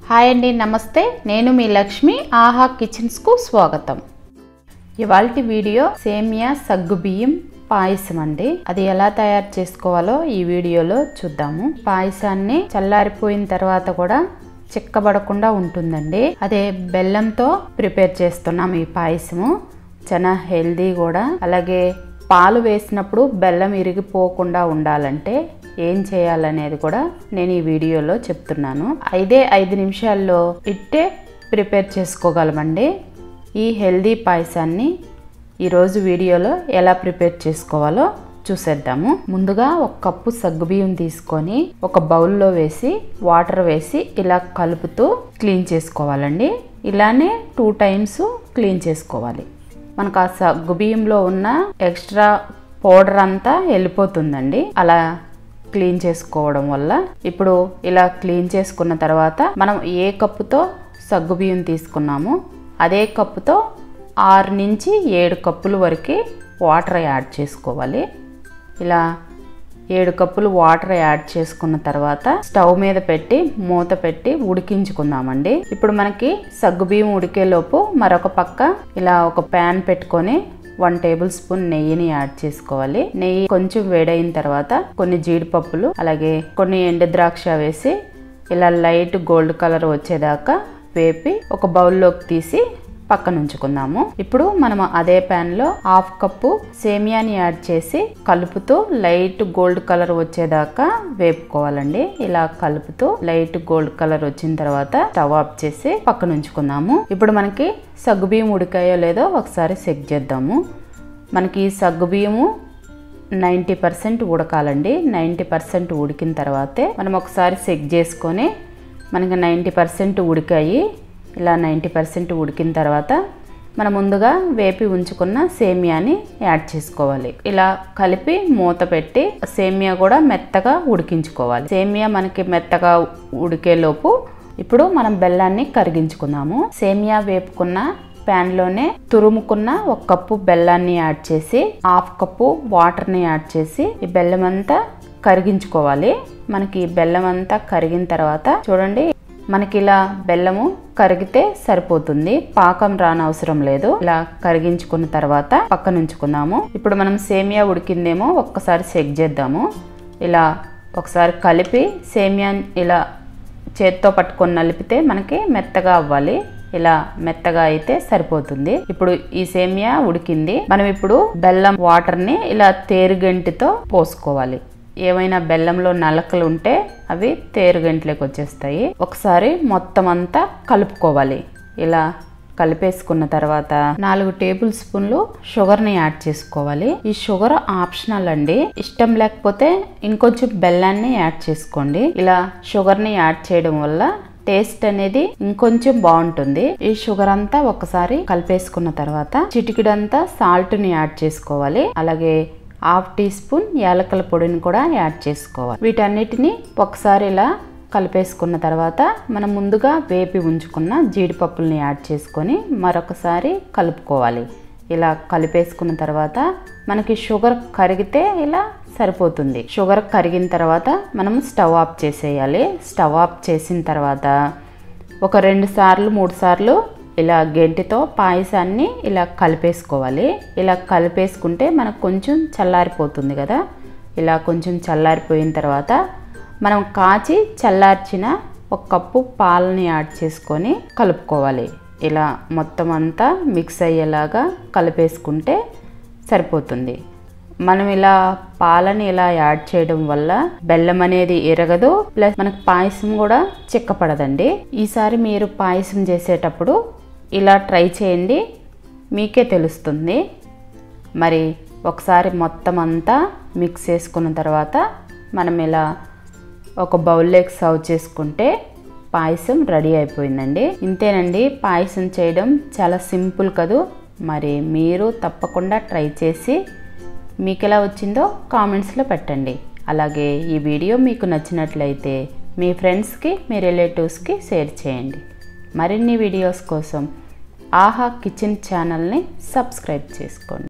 hi అండి నమస్తే నేను మీ లక్ష్మి ఆహా కిచెన్స్కు స్వాగతం ఇవాళ వీడియో సేమియా సగ్గుబియ్యం పాయసం అండి అది ఎలా తయారు చేసుకోవాలో ఈ వీడియోలో చూద్దాము పాయసాన్ని చల్లారిపోయిన తర్వాత కూడా చిక్కబడకుండా ఉంటుందండి అదే బెల్లంతో ప్రిపేర్ చేస్తున్నాం ఈ పాయసము చాలా హెల్దీ కూడా అలాగే పాలు వేసినప్పుడు బెల్లం ఇరిగిపోకుండా ఉండాలంటే ఏం చేయాలనేది కూడా నేను ఈ వీడియోలో చెప్తున్నాను ఐదే ఐదు నిమిషాల్లో ఇట్టే ప్రిపేర్ చేసుకోగలమండి ఈ హెల్దీ పాయసాన్ని ఈరోజు వీడియోలో ఎలా ప్రిపేర్ చేసుకోవాలో చూసేద్దాము ముందుగా ఒక కప్పు సగ్గుబియ్యం తీసుకొని ఒక బౌల్లో వేసి వాటర్ వేసి ఇలా కలుపుతూ క్లీన్ చేసుకోవాలండి ఇలానే టూ టైమ్స్ క్లీన్ చేసుకోవాలి మనకు ఆ సగ్గుబియ్యంలో ఉన్న ఎక్స్ట్రా పౌడర్ అంతా వెళ్ళిపోతుందండి అలా క్లీన్ చేసుకోవడం వల్ల ఇప్పుడు ఇలా క్లీన్ చేసుకున్న తర్వాత మనం ఏ కప్పుతో సగ్గుబియ్యం తీసుకున్నామో అదే కప్పుతో ఆరు నుంచి ఏడు కప్పుల వరకు వాటర్ యాడ్ చేసుకోవాలి ఇలా ఏడు కప్పులు వాటర్ యాడ్ చేసుకున్న తర్వాత స్టవ్ మీద పెట్టి మూత పెట్టి ఉడికించుకుందామండి ఇప్పుడు మనకి సగ్గుబియ్యం ఉడికేలోపు మరొక పక్క ఇలా ఒక ప్యాన్ పెట్టుకొని వన్ టేబుల్ స్పూన్ నెయ్యిని యాడ్ చేసుకోవాలి నెయ్యి కొంచెం వేడైన తర్వాత కొన్ని జీడిపప్పులు అలాగే కొన్ని ఎండు ద్రాక్ష వేసి ఇలా లైట్ గోల్డ్ కలర్ వచ్చేదాకా వేపి ఒక బౌల్లోకి తీసి పక్కన ఉంచుకుందాము ఇప్పుడు మనం అదే ప్యాన్లో హాఫ్ కప్పు సేమియాని యాడ్ చేసి కలుపుతూ లైట్ గోల్డ్ కలర్ వచ్చేదాకా వేపుకోవాలండి ఇలా కలుపుతూ లైట్ గోల్డ్ కలర్ వచ్చిన తర్వాత స్టవ్ ఆఫ్ చేసి పక్కన ఉంచుకుందాము ఇప్పుడు మనకి సగ్గుబియ్యం ఉడికాయో లేదో ఒకసారి చెక్ చేద్దాము మనకి సగ్గుబియ్యము నైంటీ పర్సెంట్ ఉడకాలండి నైంటీ పర్సెంట్ ఉడికిన తర్వాతే మనం ఒకసారి చెక్ చేసుకొని మనకి నైంటీ పర్సెంట్ ఉడికాయి ఇలా నైంటీ పర్సెంట్ ఉడికిన తర్వాత మనం ముందుగా వేపి ఉంచుకున్న సేమియాని యాడ్ చేసుకోవాలి ఇలా కలిపి మూత పెట్టి సేమియా కూడా మెత్తగా ఉడికించుకోవాలి సేమియా మనకి మెత్తగా ఉడికేలోపు ఇప్పుడు మనం బెల్లాన్ని కరిగించుకుందాము సేమియా వేపుకున్న ప్యాన్లోనే తురుముకున్న ఒక కప్పు బెల్లాన్ని యాడ్ చేసి హాఫ్ కప్పు వాటర్ని యాడ్ చేసి ఈ బెల్లం అంతా కరిగించుకోవాలి మనకి ఈ బెల్లం అంతా కరిగిన తర్వాత చూడండి మనకి ఇలా బెల్లము కరిగితే సరిపోతుంది పాకం రానవసరం లేదు ఇలా కరిగించుకున్న తర్వాత పక్కన ఉంచుకుందాము ఇప్పుడు మనం సేమియా ఉడికిందేమో ఒక్కసారి చెక్ చేద్దాము ఇలా ఒకసారి కలిపి సేమియా ఇలా చేత్తో పట్టుకొని నలిపితే మనకి మెత్తగా అవ్వాలి ఇలా మెత్తగా అయితే సరిపోతుంది ఇప్పుడు ఈ సేమియా ఉడికింది మనం ఇప్పుడు బెల్లం వాటర్ని ఇలా తేరుగంటితో పోసుకోవాలి ఏమైనా బెల్లంలో నలకలు ఉంటే అవి తేరుగంటలోకి వచ్చేస్తాయి ఒకసారి మొత్తం అంతా కలుపుకోవాలి ఇలా కలిపేసుకున్న తర్వాత నాలుగు టేబుల్ స్పూన్లు షుగర్ని యాడ్ చేసుకోవాలి ఈ షుగర్ ఆప్షనల్ అండి ఇష్టం లేకపోతే ఇంకొంచెం బెల్లాన్ని యాడ్ చేసుకోండి ఇలా షుగర్ని యాడ్ చేయడం వల్ల టేస్ట్ అనేది ఇంకొంచెం బాగుంటుంది ఈ షుగర్ అంతా ఒకసారి కలిపేసుకున్న తర్వాత చిటికిడంతా సాల్ట్ ని యాడ్ చేసుకోవాలి అలాగే హాఫ్ టీ స్పూన్ యాలకల పొడిని కూడా యాడ్ చేసుకోవాలి వీటన్నిటిని ఒకసారి ఇలా కలిపేసుకున్న తర్వాత మనం ముందుగా వేపి ఉంచుకున్న జీడిపప్పుల్ని యాడ్ చేసుకొని మరొకసారి కలుపుకోవాలి ఇలా కలిపేసుకున్న తర్వాత మనకి షుగర్ కరిగితే ఇలా సరిపోతుంది షుగర్ కరిగిన తర్వాత మనం స్టవ్ ఆఫ్ చేసేయాలి స్టవ్ ఆఫ్ చేసిన తర్వాత ఒక రెండు సార్లు మూడు సార్లు ఇలా గెంటితో పాయసాన్ని ఇలా కలిపేసుకోవాలి ఇలా కలిపేసుకుంటే మనకు కొంచెం చల్లారిపోతుంది కదా ఇలా కొంచెం చల్లారిపోయిన తర్వాత మనం కాచి చల్లార్చిన ఒక కప్పు పాలని యాడ్ చేసుకొని కలుపుకోవాలి ఇలా మొత్తం అంతా మిక్స్ అయ్యేలాగా కలిపేసుకుంటే సరిపోతుంది మనం ఇలా పాలని ఇలా యాడ్ చేయడం వల్ల బెల్లం అనేది ఎరగదు ప్లస్ మనకు పాయసం కూడా చిక్కపడదండి ఈసారి మీరు పాయసం చేసేటప్పుడు ఇలా ట్రై చేయండి మీకే తెలుస్తుంది మరి ఒకసారి మొత్తం అంతా మిక్స్ చేసుకున్న తర్వాత మనం ఇలా ఒక బౌల్లోకి సర్వ్ చేసుకుంటే పాయసం రెడీ అయిపోయిందండి ఇంతేనండి పాయసం చేయడం చాలా సింపుల్ కదూ మరి మీరు తప్పకుండా ట్రై చేసి మీకు ఎలా వచ్చిందో కామెంట్స్లో పెట్టండి అలాగే ఈ వీడియో మీకు నచ్చినట్లయితే మీ ఫ్రెండ్స్కి మీ రిలేటివ్స్కి షేర్ చేయండి మరిన్ని వీడియోస్ కోసం ఆహా కిచెన్ ఛానల్ని సబ్స్క్రైబ్ చేసుకోండి